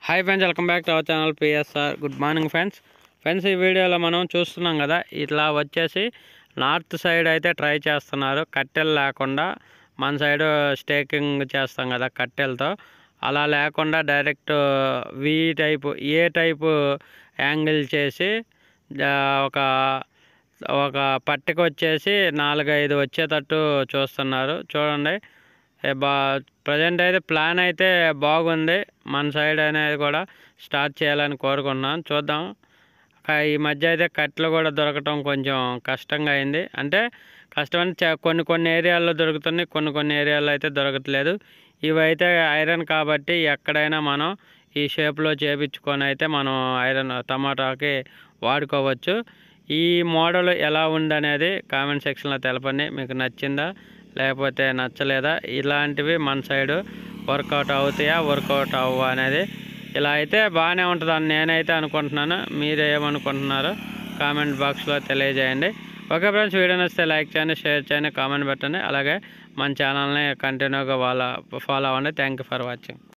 hi friends welcome back to our channel PSR good morning friends friends ఈ వీడియోలో మనం చూస్తున్నాం కదా ఇట్లా వచ్చేసి నార్త్ సైడ్ అయితే ట్రై చేస్తున్నారు కట్టెలు లేకుండా మన సైడ్ స్టేకింగ్ చేస్తాం కదా కట్టెలతో అలా లేకుండా direct V type A type angle చేసి ఆ, ఒక ఒక పట్టిక వచ్చేసి నాలుగైదు వచ్చేటట్టు చూస్తున్నారు చూడండి ఏ బా ప్రజెంట్ అయితే ప్లాన్ అయితే బాగుంది మన సైడ్ అనేది కూడా స్టార్ట్ చేయాలని కోరుకుంటున్నాను చూద్దాం కా- ఈ మధ్య అయితే కట్టెలు కూడా దొరకటం కొంచెం కష్టంగా అయింది అంటే కష్టం అంటే చా- కొన్ని కొన్ని ఏరియాల్లో దొరుకుతున్నాయి కొన్ని కొన్ని ఏరియాల్లో అయితే దొరకట్లేదు ఇవైతే ఐరన్ కాబట్టి ఎక్కడైనా మనం ఈ షేప్లో చేపించుకొని అయితే మనం ఐరన్ టమాటాకి వాడుకోవచ్చు ఈ మోడల్ ఎలా ఉందనేది కామెంట్ సెక్షన్లో తెలపండి మీకు నచ్చిందా లేకపోతే నచ్చలేదా ఇలాంటివి మన సైడు వర్కౌట్ అవుతాయా వర్కౌట్ అవ్వవా అనేది ఇలా అయితే బాగానే ఉంటుందని నేనైతే అనుకుంటున్నాను మీరు ఏమనుకుంటున్నారో కామెంట్ బాక్స్లో తెలియజేయండి ఓకే ఫ్రెండ్స్ వీడియో నచ్చితే లైక్ చేయండి షేర్ చేయండి కామెంట్ పెట్టండి అలాగే మన ఛానల్ని కంటిన్యూగా వాళ్ళ ఫాలో అవ్వండి థ్యాంక్ యూ ఫర్ వాచింగ్